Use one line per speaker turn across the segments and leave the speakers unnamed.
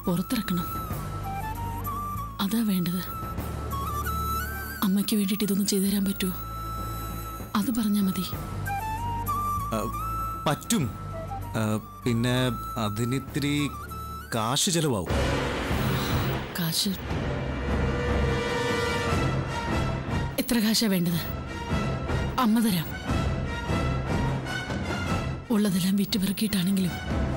പുറത്തിറക്കണം അതാ വേണ്ടത് അമ്മയ്ക്ക് വേണ്ടിയിട്ട് ഇതൊന്നും ചെയ്തു തരാൻ പറ്റുമോ അത് പറഞ്ഞാൽ മതി
ആ, പറ്റും ആ, പിന്നെ അതിനിത്തിരി കാശ് ചെലവാവും
കാശ് എത്ര കാശാ വേണ്ടത് അമ്മ തരാം ഉള്ളതെല്ലാം വിറ്റ് പെറുക്കിയിട്ടാണെങ്കിലും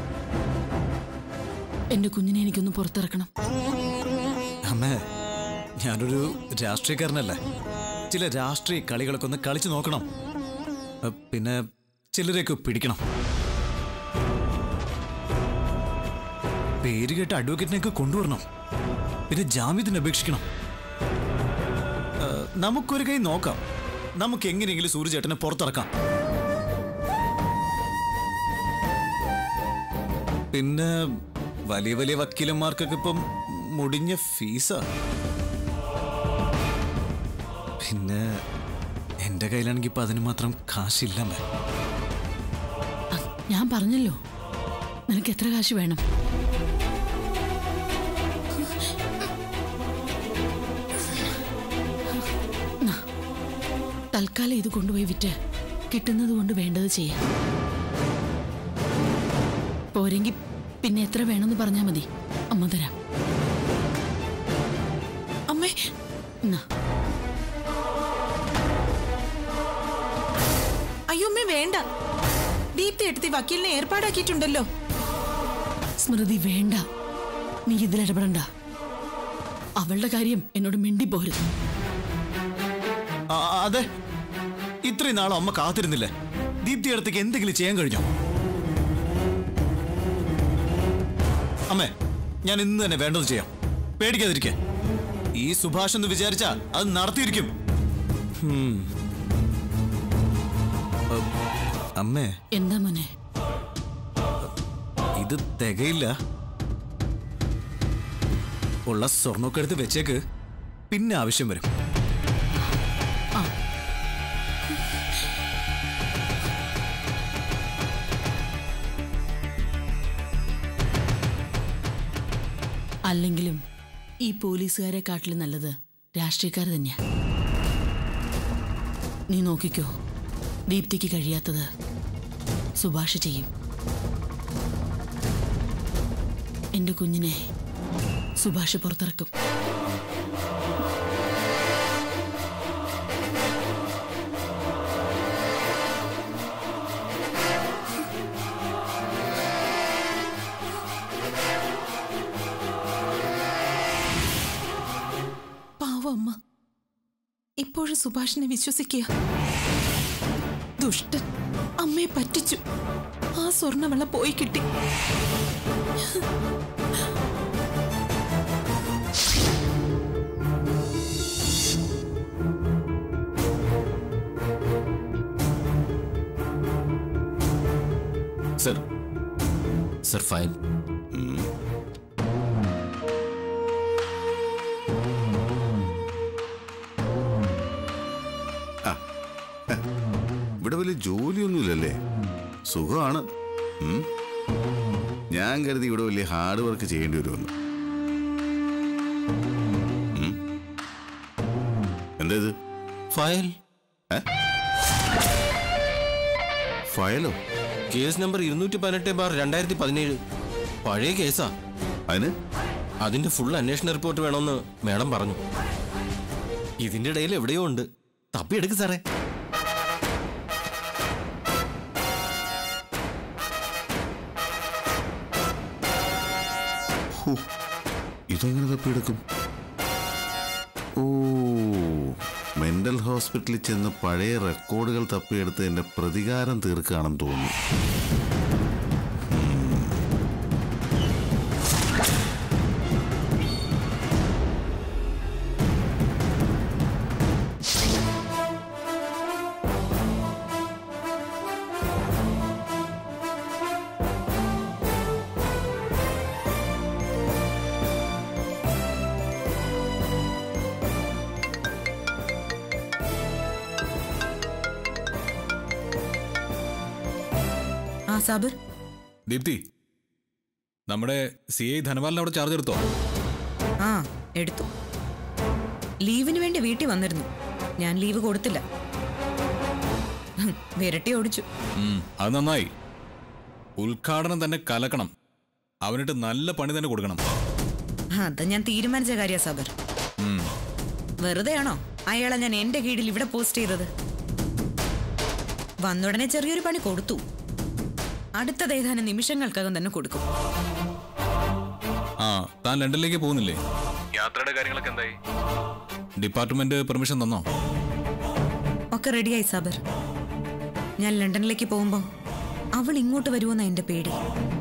എന്റെ കുഞ്ഞിനെ എനിക്കൊന്ന് പുറത്തിറക്കണം
അമ്മേ ഞാനൊരു രാഷ്ട്രീയക്കാരനല്ലേ ചില രാഷ്ട്രീയ കളികളൊക്കെ ഒന്ന് കളിച്ചു നോക്കണം ആ, പിന്നെ ചിലരെയൊക്കെ പിടിക്കണം പേര് കേട്ട അഡ്വക്കേറ്റിനെയൊക്കെ കൊണ്ടുവരണം പിന്നെ ജാമ്യത്തിന് അപേക്ഷിക്കണം ആ, നമുക്കൊരു കൈ നോക്കാം നമുക്ക് എങ്ങനെയെങ്കിലും സൂര്യചേട്ടനെ പുറത്തിറക്കാം പിന്നെ വലിയ വലിയ വക്കീലന്മാർക്കൊക്കെ ഇപ്പം മുടിഞ്ഞ ഫീസാ പിന്നെ എന്റെ കയ്യിലാണെങ്കിൽ ഇപ്പൊ അതിന് മാത്രം കാശില്ലമ്മേ
അ- ഞാൻ പറഞ്ഞല്ലോ നിനക്ക് എത്ര കാശ് വേണം നാ, തൽക്കാലം ഇത് കൊണ്ടുപോയി വിറ്റ് കിട്ടുന്നത് കൊണ്ട് വേണ്ടത് ചെയ്യാം പോരെങ്കിൽ പിന്നെ എത്ര വേണമെന്ന് പറഞ്ഞാൽ മതി അമ്മ തരാം
അമ്മേ
എന്നാ
അയ്യോ അമ്മേ വേണ്ട ദീപ്തി എടുത്തി വക്കീലിനെ ഏർപ്പാടാക്കിയിട്ടുണ്ടല്ലോ
സ്മൃതി വേണ്ട നീ ഇതിലിടപെടണ്ട അവളുടെ കാര്യം എന്നോട് മിണ്ടി പോരുത്
ആ, ആ, അതെ ഇത്രയും നാളും അമ്മ കാത്തിരുന്നില്ലേ ദീപ്തി അടുത്തേക്ക് എന്തെങ്കിലും ചെയ്യാൻ കഴിഞ്ഞോ അമ്മേ ഞാൻ ഇന്ന് തന്നെ വേണ്ടത് ചെയ്യാം പേടിക്കാതിരിക്കെ ഈ സുഭാഷ് എന്ന് വിചാരിച്ചാ അത് നടത്തിയിരിക്കും ഹും. അ, അമ്മേ
എന്താ മോനെ
ഇത് തികയില്ല ഉള്ള സ്വർണ്ണമൊക്കെ എടുത്ത് വെച്ചേക്ക് പിന്നെ ആവശ്യം വരും
ആ അല്ലെങ്കിലും ഈ പോലീസുകാരെ കാട്ടിലും നല്ലത് രാഷ്ട്രീയക്കാർ തന്നെയാ നീ നോക്കിക്കോ ദീപ്തിക്ക് കഴിയാത്തത് സുഭാഷ് ചെയ്യും എന്റെ കുഞ്ഞിനെ സുഭാഷ് പുറത്തിറക്കും
പാവം അമ്മ ഇപ്പോഴും സുഭാഷിനെ വിശ്വസിക്കുക ദുഷ്ടൻ അമ്മയെ പറ്റിച്ചു ആ സ്വർണ്ണവെള്ള പോയി കിട്ടി
സർ സർ ഫയൽ
ഇവിടെ വലിയ ജോലിയൊന്നുമില്ലല്ലേ സുഖമാണ് ഉം. ഞാൻ കരുതി ഇവിടെ വലിയ ഹാർഡ് വർക്ക് ചെയ്യേണ്ടി വരുമെന്ന് ഉം. എന്താ ഇത്
ഫയൽ
ഫയലോ
കേസ് നമ്പർ ഇരുന്നൂറ്റി പതിനെട്ട് ബാർ രണ്ടായിരത്തി പതിനേഴ് പഴയ കേസാ
അതിന്
അതിന്റെ ഫുൾ അന്വേഷണ റിപ്പോർട്ട് വേണമെന്ന് മാഡം പറഞ്ഞു ഇതിന്റെ ഇടയിൽ എവിടെയോ ഉണ്ട് തപ്പിയെടുക്ക് സാറേ
ഹോ, ഇതെങ്ങനെ തപ്പിയെടുക്കും ഓ മെന്റൽ ഹോസ്പിറ്റലിൽ ചെന്ന് പഴയ റെക്കോർഡുകൾ തപ്പിയെടുത്ത് എന്റെ പ്രതികാരം തീർക്കുകയാണെന്ന് തോന്നുന്നു
ആ സാബിർ
ദീപ്തി
നമ്മുടെ സി ഐ ധനപാലൻ അവിടെ ചാർജ് എടുത്തോ
ആ എടുത്തു ലീവിന് വേണ്ടി വീട്ടിൽ വന്നിരുന്നു ഞാൻ ലീവ് കൊടുത്തില്ല ഹും, വിരട്ടി ഓടിച്ചു
ഉം, അത് നന്നായി ഉദ്ഘാടനം തന്നെ കലക്കണം അവനിട്ട് നല്ല പണി തന്നെ കൊടുക്കണം
അത് ഞാൻ തീരുമാനിച്ച കാര്യ സബർ
ഉം.
വെറുതെയാണോ അയാളെ ഞാൻ എന്റെ കീഴിൽ ഇവിടെ പോസ്റ്റ് ചെയ്തത് വന്നുടനെ ചെറിയൊരു പണി കൊടുത്തു അടുത്തത് ഏതാനും നിമിഷങ്ങൾക്കകം തന്നെ കൊടുക്കും
ആ താൻ ലണ്ടനിലേക്ക് പോകുന്നില്ലേ യാത്രയുടെ കാര്യങ്ങളൊക്കെ എന്തായി ഡിപ്പാർട്ട്മെന്റ് പെർമിഷൻ തന്നോ
ഒക്കെ റെഡിയായി സാബർ ഞാൻ ലണ്ടനിലേക്ക് പോകുമ്പോൾ അവൾ ഇങ്ങോട്ട് വരുമെന്ന എന്റെ പേടി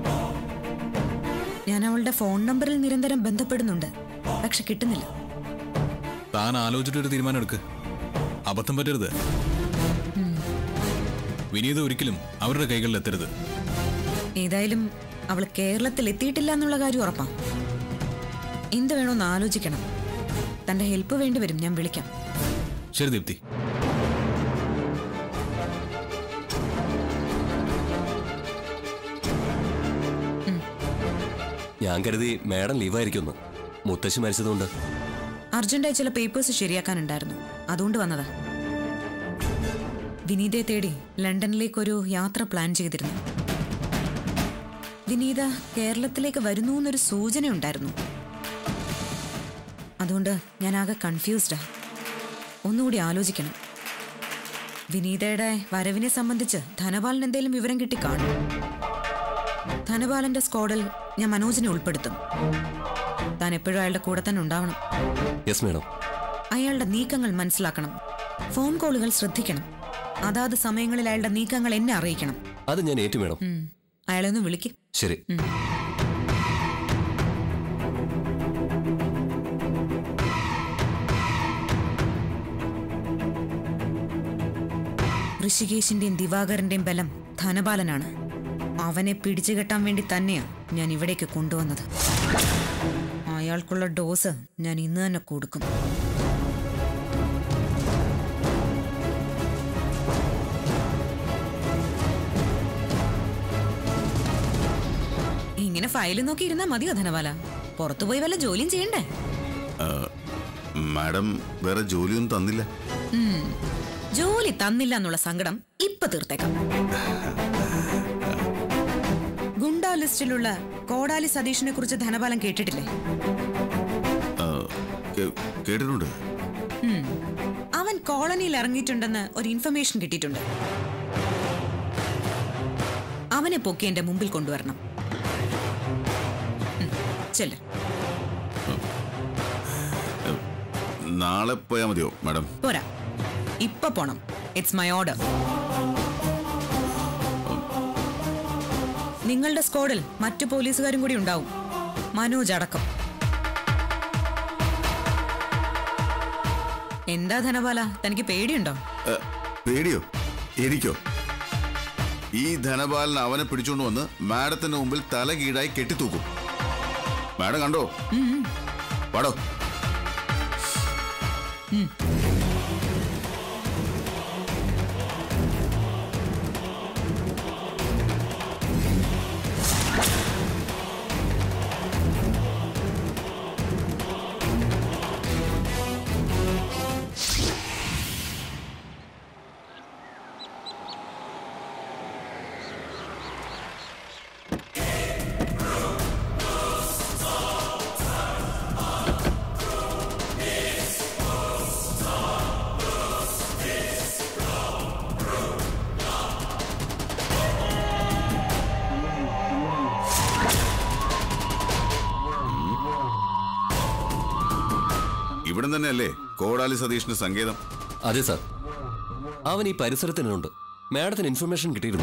ഞാൻ അവളുടെ ഫോൺ നമ്പറിൽ നിരന്തരം ബന്ധപ്പെടുന്നുണ്ട് പക്ഷെ കിട്ടുന്നില്ല
താൻ ആലോചിച്ചിട്ടൊരു തീരുമാനം എടുക്ക് അബദ്ധം പറ്റരുത് വിനീത ഒരിക്കലും അവരുടെ കൈകളിൽ എത്തരുത്
ഏതായാലും അവൾ കേരളത്തിൽ എത്തിയിട്ടില്ല എന്നുള്ള കാര്യം ഉറപ്പാ എന്ത് വേണമെന്ന് ആലോചിക്കണം തന്റെ ഹെൽപ്പ് വേണ്ടി വരും ഞാൻ വിളിക്കാം
ശരി ദീപ്തി
ഞാൻ കരുതി മാഡം ലീവായിരിക്കുമെന്ന് മുത്തശ്ശി മരിച്ചതുകൊണ്ട്
അർജന്റായി ചില പേപ്പേഴ്സ് ശരിയാക്കാനുണ്ടായിരുന്നു അതുകൊണ്ട് വന്നതാ വിനീതയെ തേടി ലണ്ടനിലേക്കൊരു യാത്ര പ്ലാൻ ചെയ്തിരുന്നു വിനീത കേരളത്തിലേക്ക് വരുന്നു എന്നൊരു സൂചന ഉണ്ടായിരുന്നു അതുകൊണ്ട് ഞാൻ ആകെ കൺഫ്യൂസ്ഡാ ഒന്നുകൂടി ആലോചിക്കണം വിനീതയുടെ വരവിനെ സംബന്ധിച്ച് ധനപാലൻ എന്തെങ്കിലും വിവരം കിട്ടി കാണും ധനപാലന്റെ സ്ക്വാഡിൽ ഞാൻ മനോജിനെ ഉൾപ്പെടുത്തും താൻ എപ്പോഴും അയാളുടെ കൂടെ തന്നെ ഉണ്ടാവണം
യെസ് മാഡം
അയാളുടെ നീക്കങ്ങൾ മനസ്സിലാക്കണം ഫോൺ കോളുകൾ ശ്രദ്ധിക്കണം അതാത് സമയങ്ങളിൽ അയാളുടെ നീക്കങ്ങൾ എന്നെ അറിയിക്കണം
അത് ഞാൻ ഏറ്റു മാഡം
ഉം. അയാളെ ഒന്ന് വിളിക്ക്
ശരി
ഋഷികേശിന്റെയും ദിവാകരന്റെയും ബലം ധനപാലനാണ് അവനെ പിടിച്ചു കെട്ടാൻ വേണ്ടി തന്നെയാ ഞാൻ ഇവിടേക്ക് കൊണ്ടുവന്നത് അയാൾക്കുള്ള ഡോസ് ഞാൻ ഇന്ന് തന്നെ കൊടുക്കും ഇങ്ങനെ ഫയൽ നോക്കി ഇരുന്നാ മതിയോ ധനപാല പുറത്തുപോയി വല്ല ജോലിയും ചെയ്യണ്ടേ
മാഡം വേറെ ജോലിയൊന്നും തന്നില്ല
ഉം. ജോലി തന്നില്ല എന്നുള്ള സങ്കടം ഇപ്പൊ തീർത്തേക്കാം ഗുണ്ടാ ലിസ്റ്റിലുള്ള കോടാലി സതീഷിനെ കുറിച്ച് ധനപാലം കേട്ടിട്ടില്ലേ
ആ, കേ- കേട്ടിട്ടുണ്ട്
ഉം. അവൻ കോളനിയിൽ ഇറങ്ങിയിട്ടുണ്ടെന്ന് ഒരു ഇൻഫർമേഷൻ കിട്ടിയിട്ടുണ്ട് അവനെ പൊക്കി എന്റെ മുമ്പിൽ കൊണ്ടുവരണം ഉം. ചെല്ല്
നാളെ പോയാൽ മതിയോ മാഡം
പോരാ ഇപ്പൊ പോണം ഇറ്റ്സ് മൈ ഓർഡർ നിങ്ങളുടെ സ്ക്വാഡിൽ മറ്റു പോലീസുകാരും കൂടി ഉണ്ടാവും മനോജ് അടക്കം എന്താ ധനപാല തനിക്ക് പേടിയുണ്ടോ
ഏ, പേടിയോ എനിക്കോ ഈ ധനപാലൻ അവനെ പിടിച്ചുകൊണ്ട് വന്ന് മാഡത്തിന്റെ മുമ്പിൽ തല കീഴായി കെട്ടിത്തൂക്കും മാഡം കണ്ടോ പാടോ ഇവിടെ തന്നെയല്ലേ കോടാലി സതീഷിന്റെ സങ്കേതം
അതെ സാർ അവൻ ഈ പരിസരത്തിനുണ്ട് മാഡത്തിന് ഇൻഫർമേഷൻ കിട്ടിയിരുന്നു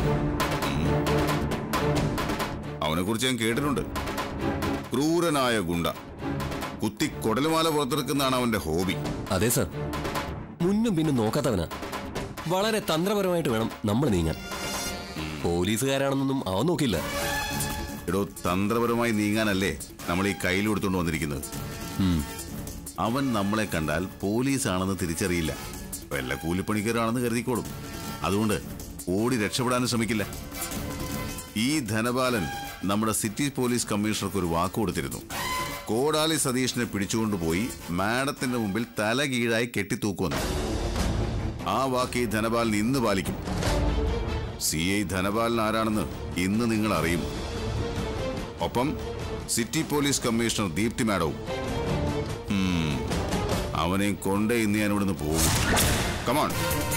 അവനെ കുറിച്ച് ഞാൻ കേട്ടിട്ടുണ്ട് ക്രൂരനായ ഗുണ്ട കുത്തി കൊടലുമാല പുറത്തെടുക്കുന്നതാണ് അവന്റെ ഹോബി
അതെ സാർ മുന്നും പിന്നും നോക്കാത്തവനാ വളരെ തന്ത്രപരമായിട്ട് വേണം നമ്മൾ നീങ്ങാൻ പോലീസുകാരാണെന്നൊന്നും അവൻ നോക്കില്ല
എടോ തന്ത്രപരമായി നീങ്ങാനല്ലേ നമ്മൾ ഈ കയ്യിൽ കൊടുത്തുകൊണ്ട് വന്നിരിക്കുന്നത്
ഉം.
അവൻ നമ്മളെ കണ്ടാൽ പോലീസാണെന്ന് തിരിച്ചറിയില്ല വല്ല കൂലിപ്പണിക്കാരാണെന്ന് കരുതിക്കോളും അതുകൊണ്ട് ഓടി രക്ഷപ്പെടാനും ശ്രമിക്കില്ല ഈ ധനപാലൻ നമ്മുടെ സിറ്റി പോലീസ് കമ്മീഷണർക്ക് ഒരു വാക്ക് കൊടുത്തിരുന്നു കോടാലി സതീഷിനെ പിടിച്ചുകൊണ്ടുപോയി മാഡത്തിന്റെ മുമ്പിൽ തല കീഴായി കെട്ടിത്തൂക്കുമെന്ന് ആ വാക്ക് ഈ ധനപാലൻ ഇന്ന് പാലിക്കും സി ഐ ധനപാലൻ ആരാണെന്ന് ഇന്ന് നിങ്ങൾ അറിയും ഒപ്പം സിറ്റി പോലീസ് കമ്മീഷണർ ദീപ്തി മാഡവും ഉം, അവനെയും കൊണ്ടേ ഇന്ന് ഞാൻ ഇവിടുന്ന് പോകും കമോൺ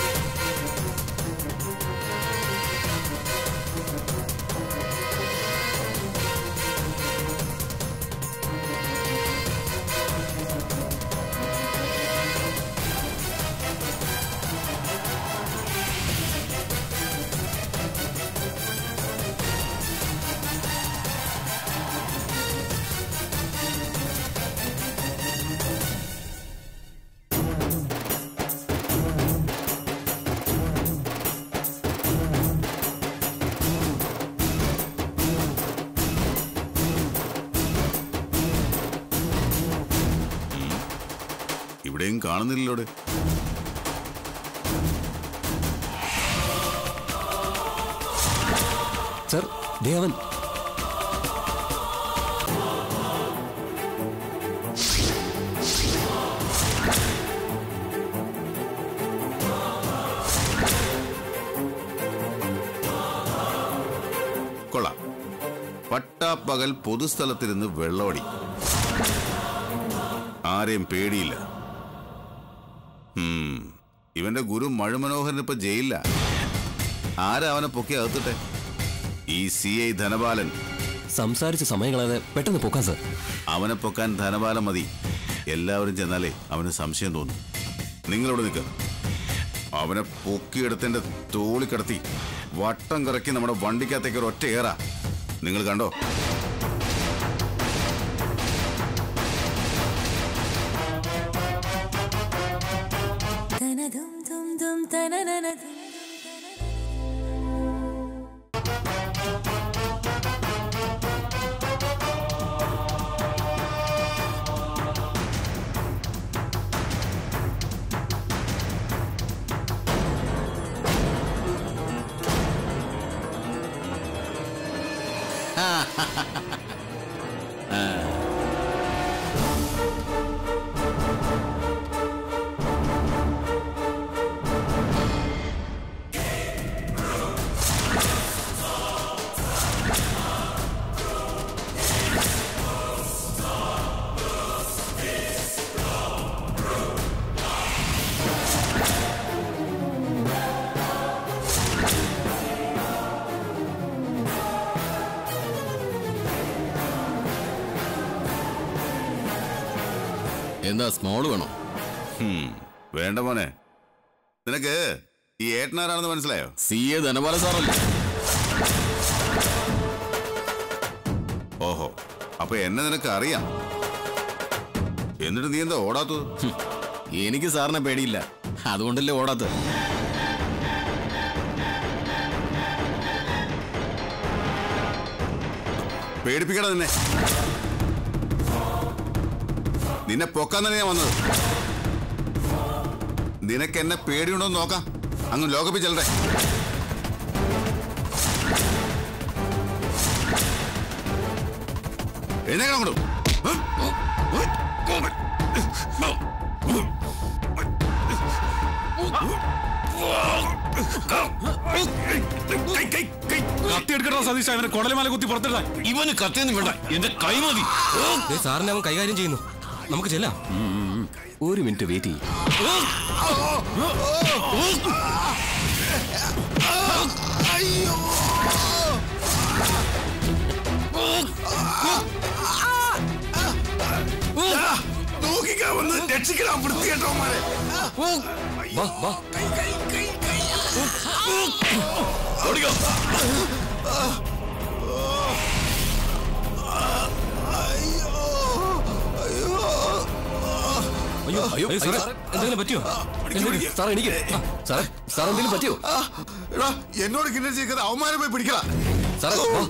ഇവിടെയും കാണുന്നില്ലല്ലോടെ
സർ ദേവൻ
കൊള്ളാം പട്ടാപ്പകൽ പൊതുസ്ഥലത്തിരുന്ന് വെള്ളമടി ആരെയും പേടിയില്ല ഉം, ഇവന്റെ ഗുരു മഴുമനോഹരൻ ഇപ്പൊ ജയിലില്ല ആരാ അവനെ പൊക്കി അകത്തിട്ടെ ഈ സി ഐ ധനപാലൻ
സംസാരിച്ച സമയം കളയാതെ പെട്ടെന്ന് പോക്കാം സർ
അവനെ പൊക്കാൻ ധനപാലം മതി എല്ലാവരും ചെന്നാലേ അവന് സംശയം തോന്നും നിങ്ങളിവിടെ നിൽക്ക അവനെ പൊക്കിയെടുത്തതിന്റെ തോളി കിടത്തി വട്ടം കറക്കി നമ്മുടെ വണ്ടിക്കകത്തേക്ക് ഒരു ഒറ്റ ഏറാ നിങ്ങൾ കണ്ടോ
എന്താ സ്മോള് വേണോ
ഹും, വേണ്ട മോനെ നിനക്ക് ഈ ഏട്ടനാരാണെന്ന് മനസ്സിലായോ
സി എ ധനപാല സാറല്ലേ
ഓഹോ അപ്പൊ എന്നെ നിനക്ക് അറിയാം എന്നിട്ട് നീ എന്താ ഓടാത്തത്
ഹും, എനിക്ക് സാറിനെ പേടിയില്ല അതുകൊണ്ടല്ലേ ഓടാത്തത്
പേടിപ്പിക്കടാ നിന്നെ നിന്നെ പൊക്കാൻ തന്നെ ഞാൻ വന്നത് നിനക്ക് എന്നെ പേടിയുണ്ടോ എന്ന് നോക്കാം അങ്ങ് ലോകപ്പിൽ ചെല്ലട്ടെ എഴുന്നേക്കണം അങ്ങോട്ട്
കത്തിയെടുക്കട്ടോ സതീഷ് അവനെ കൊടലുമാല കുത്തി പുറത്തിടാൻ
ഇവന് കത്തിയൊന്നും വേണ്ട എന്റെ കൈ മതി
സാറിനെ അവൻ കൈകാര്യം ചെയ്യുന്നു നമുക്ക് ചെല്ലാം ഒരു മിനിറ്റ് വെയിറ്റ് ചെയ്യും
നോക്കിക്കാ വന്ന് രക്ഷിക്കണം വൃത്തികെട്ടവന്മാരെ
വാ വാ അയ്യോ അയ്യോ സാറേ എന്തെങ്കിലും പറ്റിയോ എന്തെങ്കിലും- സാറേ എനിക്ക് സാറേ സാർ എന്തെങ്കിലും പറ്റിയോ
എടാ എന്നോട് കിണർ ചെയ്ത് അവന്മാരെ പോയി പിടിക്കടാ
സാറേ വാ.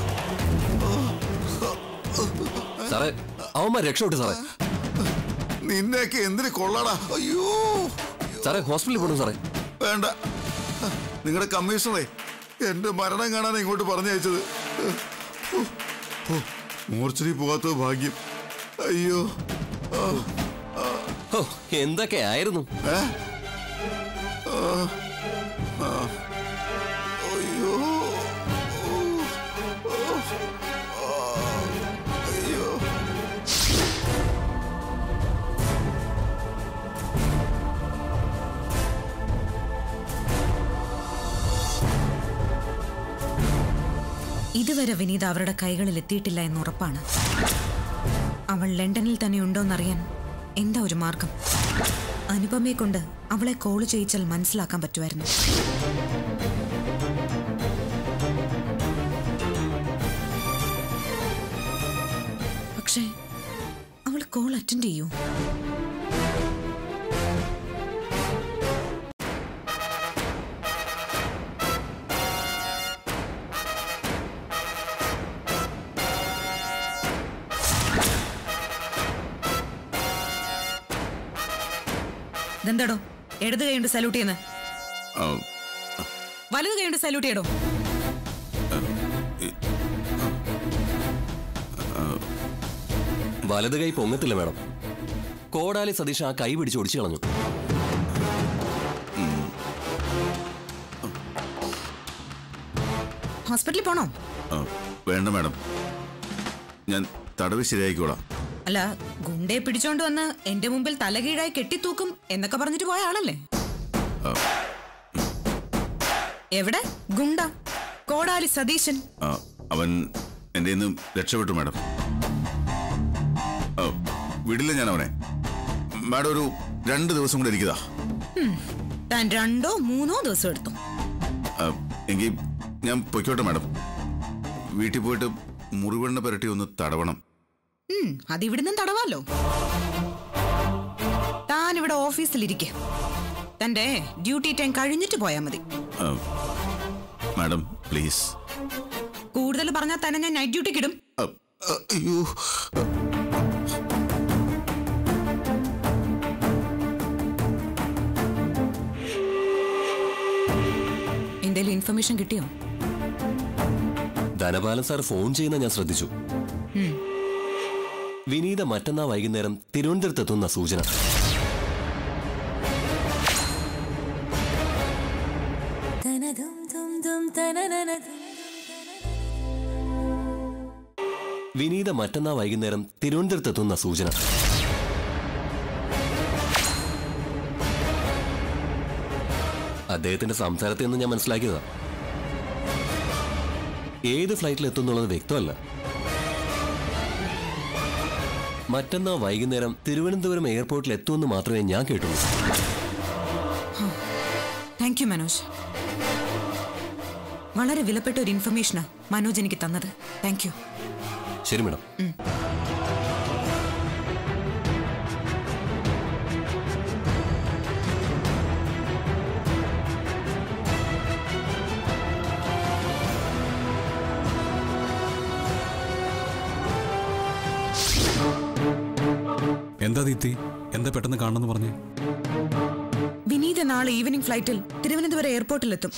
സാറേ അവന്മാർ രക്ഷപ്പെട്ടു സാറേ
നിന്നെയൊക്കെ എന്തിന് കൊള്ളാടാ അയ്യോ
സാറേ ഹോസ്പിറ്റലിൽ പോകണം സാറേ
വേണ്ട നിങ്ങളുടെ കമ്മീഷണറെ എന്റെ മരണം കാണാൻ ഇങ്ങോട്ട് പറഞ്ഞയച്ചത് മോർച്ചറി പോകാത്ത ഭാഗ്യം അയ്യോ
ഓ എന്തൊക്കെ ആയിരുന്നു
ഏ ആ, ആ. അയ്യോ അയ്യോ
ഇതുവരെ വിനീത അവരുടെ കൈകളിൽ എത്തിയിട്ടില്ല എന്ന് ഉറപ്പാണ് അവൾ ലണ്ടനിൽ തന്നെ ഉണ്ടോന്നറിയാൻ എന്താ ഒരു മാർഗം അനുപമയെ കൊണ്ട് അവളെ കോൾ ചെയ്യിച്ചാൽ മനസ്സിലാക്കാൻ പറ്റുമായിരുന്നു പക്ഷേ അവൾ കോൾ അറ്റൻഡ് ചെയ്യൂ ഇതെന്താടോ ഇടത് കൈയുണ്ട് സല്യൂട്ട് ചെയ്യുന്നത്
ആ,
വലത് കൈയുണ്ട് സല്യൂട്ട് ചെയ്യടോ
വലത് കൈ പൊങ്ങത്തില്ല മേഡം കോടാലി സതീഷ് ആ കൈ പിടിച്ച് ഒടിച്ചു കളഞ്ഞു
ഹോസ്പിറ്റലിൽ പോണോ
ആ, വേണ്ട മാഡം ഞാൻ തടവ് ശരിയാക്കിക്കോളാം
അല്ല ഗുണ്ടയെ പിടിച്ചോണ്ട് വന്ന് എന്റെ മുമ്പിൽ തലകീഴായി കെട്ടിത്തൂക്കും എന്നൊക്കെ പറഞ്ഞിട്ട് പോയ ആളല്ലേ എവിടെ ഗുണ്ട കോടാലി സതീശൻ
ആ, അവൻ എൻ്റെ നിന്ന് രക്ഷപ്പെട്ടു മാഡം ആ, വിടില്ല ഞാൻ അവനെ മാഡം ഒരു രണ്ട് ദിവസം കൂടെ ഇരിക്കതാ
താൻ രണ്ടോ മൂന്നോ ദിവസം എടുത്തു
ആ, എങ്കിൽ ഞാൻ പൊയ്ക്കോട്ടെ മാഡം വീട്ടിൽ പോയിട്ട് മുറിവെണ്ണ പുരട്ടി ഒന്ന് തടവണം
ഉം, അത് ഇവിടുന്ന് തടവാലോ താൻ ഇവിടെ ഓഫീസിലിരിക്കെ തന്റെ ഡ്യൂട്ടി ടൈം കഴിഞ്ഞിട്ട് പോയാ മതി
ആ, മാഡം പ്ലീസ്
കൂടുതൽ പറഞ്ഞാൽ തന്നെ ഞാൻ നൈറ്റ് ഡ്യൂട്ടിക്ക് ഇടും
ആ, ആ, അയ്യോ
എന്തെങ്കിലും ഇൻഫർമേഷൻ കിട്ടിയോ
ധനപാലൻ സാർ ഫോൺ ചെയ്യുന്ന ഞാൻ ശ്രദ്ധിച്ചു വിനീത മറ്റന്നാ വൈകുന്നേരം തിരുവനന്തപുരത്തെത്തുന്ന സൂചന വിനീത മറ്റന്നാ വൈകുന്നേരം തിരുവനന്തപുരത്തെത്തുന്ന സൂചന അദ്ദേഹത്തിന്റെ സംസാരത്തിൽ നിന്ന് ഞാൻ മനസ്സിലാക്കിയതാ ഏത് ഫ്ലൈറ്റിൽ എത്തുന്നുള്ളത് വ്യക്തമല്ല മറ്റന്നാ വൈകുന്നേരം തിരുവനന്തപുരം എയർപോർട്ടിൽ എത്തുമെന്ന് മാത്രമേ ഞാൻ കേട്ടുള്ളൂ
താങ്ക് യു മനോജ് വളരെ വിലപ്പെട്ട ഒരു ഇൻഫർമേഷനാ മനോജ് എനിക്ക് തന്നത് താങ്ക് യു
ശരി മേഡം
എന്താ ദീപ്തി എന്താ പെട്ടെന്ന് കാണണമെന്ന് പറഞ്ഞേ
വിനീത നാളെ ഈവനിംഗ് ഫ്ലൈറ്റിൽ തിരുവനന്തപുരം എയർപോർട്ടിലെത്തും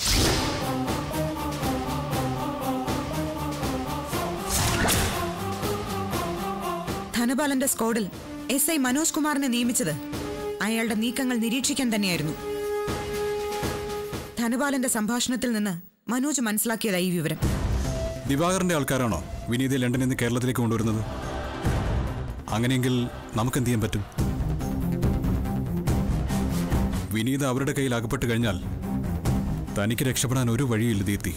ധനപാലന്റെ സ്ക്വാഡിൽ എസ് ഐ മനോജ് കുമാറിനെ നിയമിച്ചത് അയാളുടെ നീക്കങ്ങൾ നിരീക്ഷിക്കാൻ തന്നെയായിരുന്നു ധനപാലന്റെ സംഭാഷണത്തിൽ നിന്ന് മനോജ് മനസ്സിലാക്കിയതായി ഈ വിവരം
ദിവാകരന്റെ ആൾക്കാരാണോ വിനീതയെ ലണ്ടനിൽ നിന്ന് കേരളത്തിലേക്ക് കൊണ്ടുവരുന്നത് അങ്ങനെയെങ്കിൽ നമുക്ക് എന്ത് ചെയ്യാൻ പറ്റും വിനീത അവരുടെ കയ്യിൽ അകപ്പെട്ട് കഴിഞ്ഞാൽ തനിക്ക് രക്ഷപ്പെടാൻ ഒരു വഴിയില്ല ദീപ്തി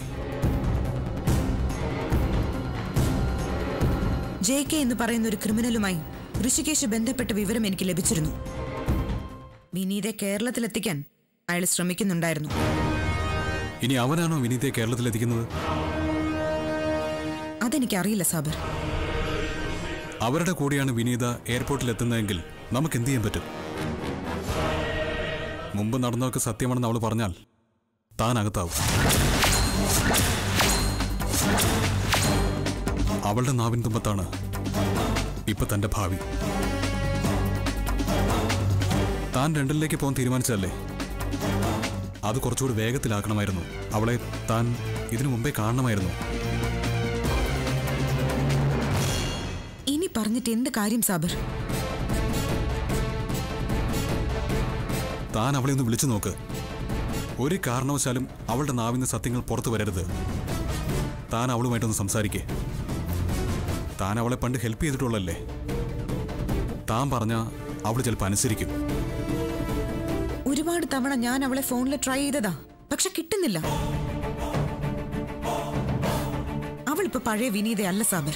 ജെ കെ എന്ന് പറയുന്ന ഒരു ക്രിമിനലുമായി ഋഷികേശ് ബന്ധപ്പെട്ട വിവരം എനിക്ക് ലഭിച്ചിരുന്നു വിനീതെ കേരളത്തിലെത്തിക്കാൻ അയാൾ ശ്രമിക്കുന്നുണ്ടായിരുന്നു
ഇനി അവനാണോ വിനീതയെ കേരളത്തിലെത്തിക്കുന്നത്
അതെനിക്കറിയില്ല സാബർ
അവരുടെ കൂടെയാണ് വിനീത എയർപോർട്ടിൽ എത്തുന്നതെങ്കിൽ നമുക്ക് എന്ത് ചെയ്യാൻ പറ്റും മുമ്പ് നടന്നതൊക്കെ സത്യമാണെന്ന് അവൾ പറഞ്ഞാൽ താൻ അകത്താവും അവളുടെ നാവിൻ തുമ്പത്താണ് ഇപ്പൊ തന്റെ ഭാവി താൻ ലണ്ടനിലേക്ക് പോകാൻ തീരുമാനിച്ചതല്ലേ അത് കുറച്ചുകൂടി വേഗത്തിലാക്കണമായിരുന്നു അവളെ താൻ ഇതിനു മുമ്പേ കാണണമായിരുന്നു
ഇനി പറഞ്ഞിട്ട് എന്ത് കാര്യം സാബിർ
താൻ അവളെ ഒന്ന് വിളിച്ചു നോക്ക് ഒരു കാരണവശാലും അവളുടെ നാവിന്ന് സത്യങ്ങൾ പുറത്തു വരരുത് താൻ അവളുമായിട്ടൊന്ന് സംസാരിക്കേ താൻ അവളെ പണ്ട് ഹെൽപ്പ് ചെയ്തിട്ടുള്ളല്ലേ താൻ പറഞ്ഞ അവൾ ചിലപ്പോൾ അനുസരിക്കും
ഒരുപാട് തവണ ഞാൻ അവളെ ഫോണിൽ ട്രൈ ചെയ്തതാ പക്ഷെ കിട്ടുന്നില്ല അവളിപ്പോ പഴയ വിനീതയല്ല സാബിർ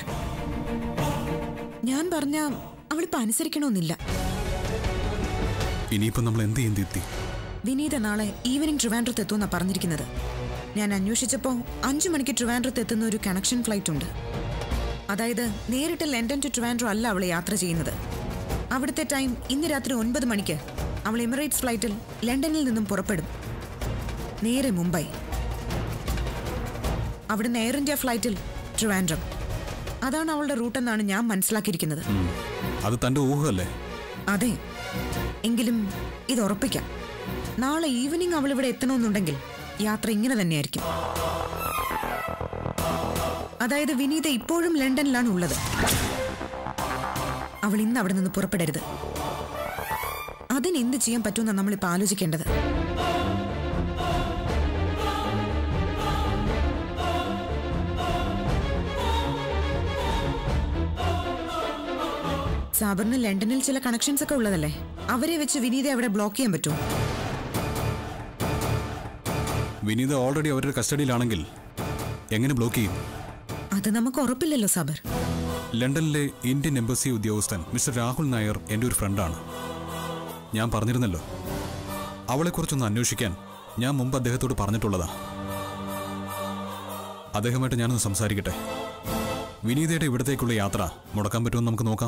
ഞാൻ പറഞ്ഞ അവളിപ്പോ അനുസരിക്കണമെന്നില്ല
ഇനിയിപ്പം നമ്മൾ എന്ത് ചെയ്യും ദീപ്തി
വിനീത നാളെ ഈവനിങ് ട്രിവാൻഡ്രത്ത് എത്തുമെന്നാ പറഞ്ഞിരിക്കുന്നത് ഞാൻ അന്വേഷിച്ചപ്പോ അഞ്ചു മണിക്ക് ട്രിവാൻഡ്രത്ത് എത്തുന്ന ഒരു കണക്ഷൻ ഫ്ലൈറ്റ് ഉണ്ട് അതായത് നേരിട്ട് ലണ്ടൻ ടു ട്രിവാൻഡ്രോ അല്ല അവൾ യാത്ര ചെയ്യുന്നത് അവിടുത്തെ ടൈം ഇന്ന് രാത്രി ഒൻപത് മണിക്ക് അവൾ എമിറേറ്റ്സ് ഫ്ലൈറ്റിൽ ലണ്ടനിൽ നിന്നും പുറപ്പെടും നേരെ മുംബൈ അവിടുന്ന് എയർ ഇന്ത്യ ഫ്ലൈറ്റിൽ ട്രിവാൻഡ്രം അതാണ് അവളുടെ റൂട്ടെന്നാണ് ഞാൻ മനസ്സിലാക്കിയിരിക്കുന്നത്
ഉം. അത് തൻ്റെ ഊഹമല്ലേ
അതെ എങ്കിലും ഇത് ഉറപ്പിക്കാം നാളെ ഈവനിങ് അവൾ ഇവിടെ എത്തണമെന്നുണ്ടെങ്കിൽ യാത്ര ഇങ്ങനെ തന്നെയായിരിക്കും അതായത് വിനീത ഇപ്പോഴും ലണ്ടനിലാണ് ഉള്ളത് അവൾ ഇന്ന് അവിടെ നിന്ന് പുറപ്പെടരുത് അതിന് എന്ത് ചെയ്യാൻ പറ്റുമെന്നാണ് നമ്മളിപ്പോൾ ആലോചിക്കേണ്ടത് സാബറിന് ലണ്ടനിൽ ചില കണക്ഷൻസ് ഒക്കെ ഉള്ളതല്ലേ അവരെ വെച്ച് വിനീത അവിടെ ബ്ലോക്ക് ചെയ്യാൻ പറ്റുമോ
വിനീത ഓൾറെഡി അവരുടെ കസ്റ്റഡിയിലാണെങ്കിൽ എങ്ങനെ ബ്ലോക്ക് ചെയ്യും
അത് നമുക്ക് ഉറപ്പില്ലല്ലോ സാബർ
ലണ്ടനിലെ ഇന്ത്യൻ എംബസി ഉദ്യോഗസ്ഥൻ മിസ്റ്റർ രാഹുൽ നായർ എൻ്റെ ഒരു ഫ്രണ്ടാണ് ഞാൻ പറഞ്ഞിരുന്നല്ലോ അവളെക്കുറിച്ചൊന്ന് അന്വേഷിക്കാൻ ഞാൻ മുമ്പ് അദ്ദേഹത്തോട് പറഞ്ഞിട്ടുള്ളതാ അദ്ദേഹമായിട്ട് ഞാനൊന്ന് സംസാരിക്കട്ടെ വിനീതയുടെ ഇവിടത്തേക്കുള്ള യാത്ര മുടക്കാൻ പറ്റുമെന്ന് നമുക്ക് നോക്കാം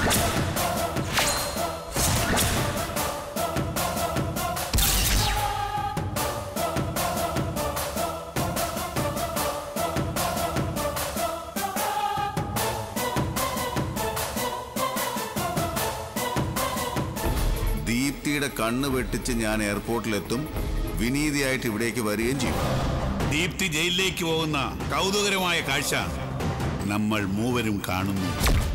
ദീപ്തിയുടെ കണ്ണ് വെട്ടിച്ച് ഞാൻ എയർപോർട്ടിലെത്തും വിനീതിയായിട്ട് ഇവിടേക്ക് വരികയും ചെയ്യും
ദീപ്തി ജയിലിലേക്ക് പോകുന്ന കൗതുകരമായ കാഴ്ച നമ്മൾ മൂവരും കാണുന്നു